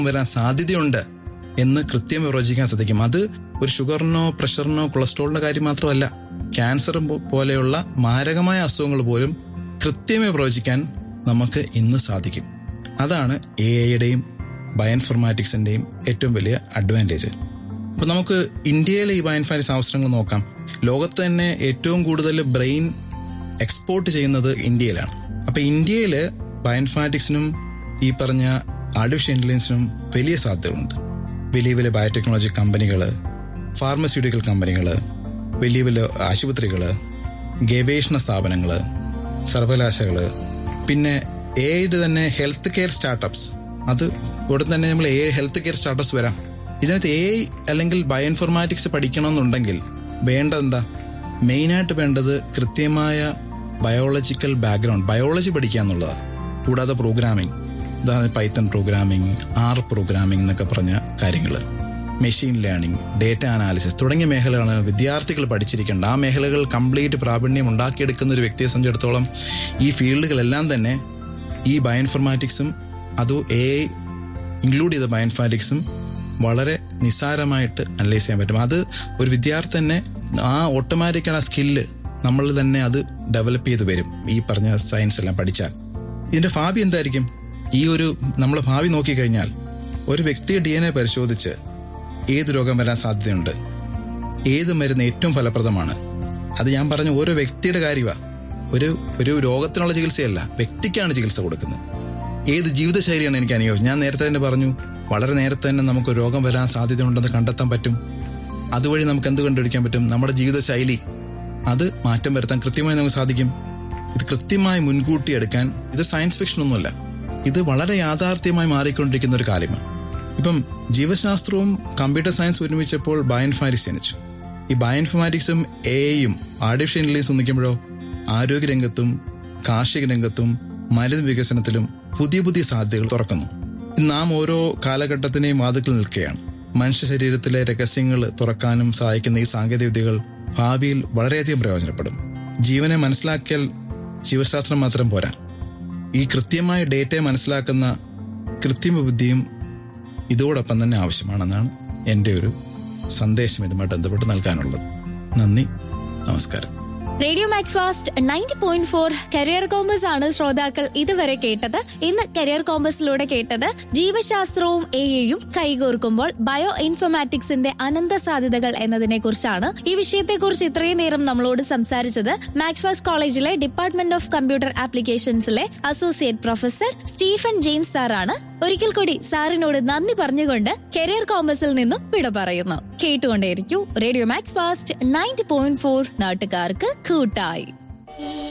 വരാൻ സാധ്യതയുണ്ട് എന്ന് കൃത്യം പ്രവചിക്കാൻ സാധിക്കും അത് ഒരു ഷുഗറിനോ പ്രഷറിനോ കൊളസ്ട്രോളിന്റെ കാര്യം മാത്രമല്ല ക്യാൻസർ പോലെയുള്ള മാരകമായ അസുഖങ്ങൾ പോലും കൃത്യമായി പ്രവചിക്കാൻ നമുക്ക് ഇന്ന് സാധിക്കും അതാണ് എ ഐയുടെയും ബയോഇൻഫർമാറ്റിക്സിന്റെയും ഏറ്റവും വലിയ അഡ്വാൻറ്റേജ് അപ്പൊ നമുക്ക് ഇന്ത്യയിലെ ഈ ബയോഇൻഫർമാറ്റിക്സ് അവസരങ്ങൾ നോക്കാം ലോകത്ത് തന്നെ ഏറ്റവും കൂടുതൽ ബ്രെയിൻ എക്സ്പോർട്ട് ചെയ്യുന്നത് ഇന്ത്യയിലാണ് അപ്പൊ ഇന്ത്യയില് ബയോഇൻഫർമാറ്റിക്സിനും ഈ പറഞ്ഞ ആർട്ടിഫിഷ്യൽ ഇന്റലിജൻസിനും വലിയ സാധ്യതകളുണ്ട് വലിയ വലിയ ബയോടെക്നോളജി കമ്പനികള് ഫാർമസ്യൂട്ടിക്കൽ കമ്പനികള് വലിയ വലിയ ആശുപത്രികള് ഗവേഷണ സ്ഥാപനങ്ങള് സർവകലാശാലകള് പിന്നെ ഏഴ് തന്നെ ഹെൽത്ത് കെയർ സ്റ്റാർട്ടപ്സ് അത് ഉടൻ തന്നെ നമ്മൾ ഏഴ് ഹെൽത്ത് കെയർ സ്റ്റാർട്ടപ്സ് വരാം ഇതിനകത്ത് എ അല്ലെങ്കിൽ ബയോഇൻഫോർമാറ്റിക്സ് പഠിക്കണമെന്നുണ്ടെങ്കിൽ വേണ്ടത് എന്താ മെയിനായിട്ട് വേണ്ടത് കൃത്യമായ ബയോളജിക്കൽ ബാക്ക്ഗ്രൗണ്ട് ബയോളജി പഠിക്കുക എന്നുള്ളതാണ് കൂടാതെ പ്രോഗ്രാമിംഗ് ഉദാഹരണത്തിന് പൈത്തൺ പ്രോഗ്രാമിംഗ് ആർ പ്രോഗ്രാമിംഗ് എന്നൊക്കെ പറഞ്ഞ കാര്യങ്ങൾ മെഷീൻ ലേണിംഗ് ഡേറ്റ അനാലിസിസ് തുടങ്ങിയ മേഖലകളാണ് വിദ്യാർത്ഥികൾ പഠിച്ചിരിക്കേണ്ടത് ആ മേഖലകൾ കംപ്ലീറ്റ് പ്രാവീണ്യം ഉണ്ടാക്കിയെടുക്കുന്ന ഒരു വ്യക്തിയെ സംബന്ധിച്ചിടത്തോളം ഈ ഫീൽഡുകളെല്ലാം തന്നെ ഈ ബയോഇൻഫർമാറ്റിക്സും അത് എ ഇൻക്ലൂഡ് ചെയ്ത ബയോഇൻഫർമാറ്റിക്സും വളരെ നിസ്സാരമായിട്ട് അനലൈസ് ചെയ്യാൻ പറ്റും അത് ഒരു വിദ്യാർത്ഥി തന്നെ ആ ഓട്ടോമാറ്റിക്കാണ് ആ സ്കില്ല് നമ്മൾ തന്നെ അത് ഡെവലപ്പ് ചെയ്ത് വരും ഈ പറഞ്ഞ സയൻസ് എല്ലാം പഠിച്ചാൽ ഇതിന്റെ ഭാവി എന്തായിരിക്കും ഈ ഒരു നമ്മൾ ഭാവി നോക്കിക്കഴിഞ്ഞാൽ ഒരു വ്യക്തിയുടെ ഡി എൻ എ പരിശോധിച്ച് ഏത് രോഗം വരാൻ സാധ്യതയുണ്ട് ഏത് മരുന്ന് ഏറ്റവും ഫലപ്രദമാണ് അത് ഞാൻ പറഞ്ഞ ഓരോ വ്യക്തിയുടെ കാര്യമാണ് ഒരു ഒരു രോഗത്തിനുള്ള ചികിത്സയല്ല വ്യക്തിക്കാണ് ചികിത്സ കൊടുക്കുന്നത് ഏത് ജീവിതശൈലിയാണ് എനിക്ക് അനുയോജ്യം ഞാൻ നേരത്തെ തന്നെ പറഞ്ഞു വളരെ നേരത്തെ തന്നെ നമുക്ക് രോഗം വരാൻ സാധ്യതയുണ്ടെന്ന് കണ്ടെത്താൻ പറ്റും അതുവഴി നമുക്ക് എന്ത് കണ്ടുപിടിക്കാൻ പറ്റും നമ്മുടെ ജീവിതശൈലി അത് മാറ്റം വരുത്താൻ കൃത്യമായി നമുക്ക് സാധിക്കും ഇത് കൃത്യമായി മുൻകൂട്ടി എടുക്കാൻ ഇത് സയൻസ് ഫിക്ഷൻ ഒന്നുമല്ല ഇത് വളരെ യാഥാർത്ഥ്യമായി മാറിക്കൊണ്ടിരിക്കുന്ന ഒരു കാര്യമാണ് ഇപ്പം ജീവശാസ്ത്രവും കമ്പ്യൂട്ടർ സയൻസ് ഒരുമിച്ചപ്പോൾ ബയോഇൻഫാറ്റിക്സ് ജനിച്ചു ഈ ബയോഇൻഫോമാറ്റിക്സും എയും ആർട്ടിഫിഷ്യൽ ഇന്റലിജൻസ് ഒന്നിക്കുമ്പോഴോ ആരോഗ്യരംഗത്തും കാർഷിക രംഗത്തും മരുന്ന് വികസനത്തിലും പുതിയ പുതിയ സാധ്യതകൾ തുറക്കുന്നു നാം ഓരോ കാലഘട്ടത്തിനെയും വാതുക്കൾ നിൽക്കുകയാണ് മനുഷ്യ ശരീരത്തിലെ രഹസ്യങ്ങൾ തുറക്കാനും സഹായിക്കുന്ന ഈ സാങ്കേതിക വിദ്യകൾ ഭാവിയിൽ വളരെയധികം പ്രയോജനപ്പെടും ജീവനെ മനസ്സിലാക്കിയാൽ ജീവശാസ്ത്രം മാത്രം പോരാ ഈ കൃത്യമായ ഡേറ്റയെ മനസ്സിലാക്കുന്ന കൃത്രിമ ബുദ്ധിയും ഇതോടൊപ്പം തന്നെ ആവശ്യമാണെന്നാണ് എൻ്റെ ഒരു സന്ദേശം ഇതുമായി ബന്ധപ്പെട്ട് നൽകാനുള്ളത് നന്ദി നമസ്കാരം radio Macfast ninety point four career compass ആണ് ശ്രോതാക്കൾ ഇതുവരെ കേട്ടത് ഇന്ന് കരിയർ കോമ്പസിലൂടെ കേട്ടത് ജീവശാസ്ത്രവും എയും കൈകോർക്കുമ്പോൾ ബയോ ഇൻഫോമാറ്റിക്സിന്റെ അനന്ത സാധ്യതകൾ എന്നതിനെ കുറിച്ചാണ് ഈ വിഷയത്തെ കുറിച്ച് ഇത്രയും നേരം നമ്മളോട് സംസാരിച്ചത് മാക്സ് ഫാസ്റ്റ് കോളേജിലെ ഡിപ്പാർട്ട്മെന്റ് ഓഫ് കമ്പ്യൂട്ടർ ആപ്ലിക്കേഷൻസിലെ അസോസിയേറ്റ് പ്രൊഫസർ സ്റ്റീഫൻ ജെയിംസ് സാറാണ് ഒരിക്കൽ കൂടി സാറിനോട് നന്ദി പറഞ്ഞുകൊണ്ട് കരിയർ കോമ്പസിൽ നിന്നും വിട പറയുന്നു കേട്ടുകൊണ്ടേയിരിക്കൂ radio Macfast ninety point four നാട്ടുകാർക്ക് കൂട്ടായി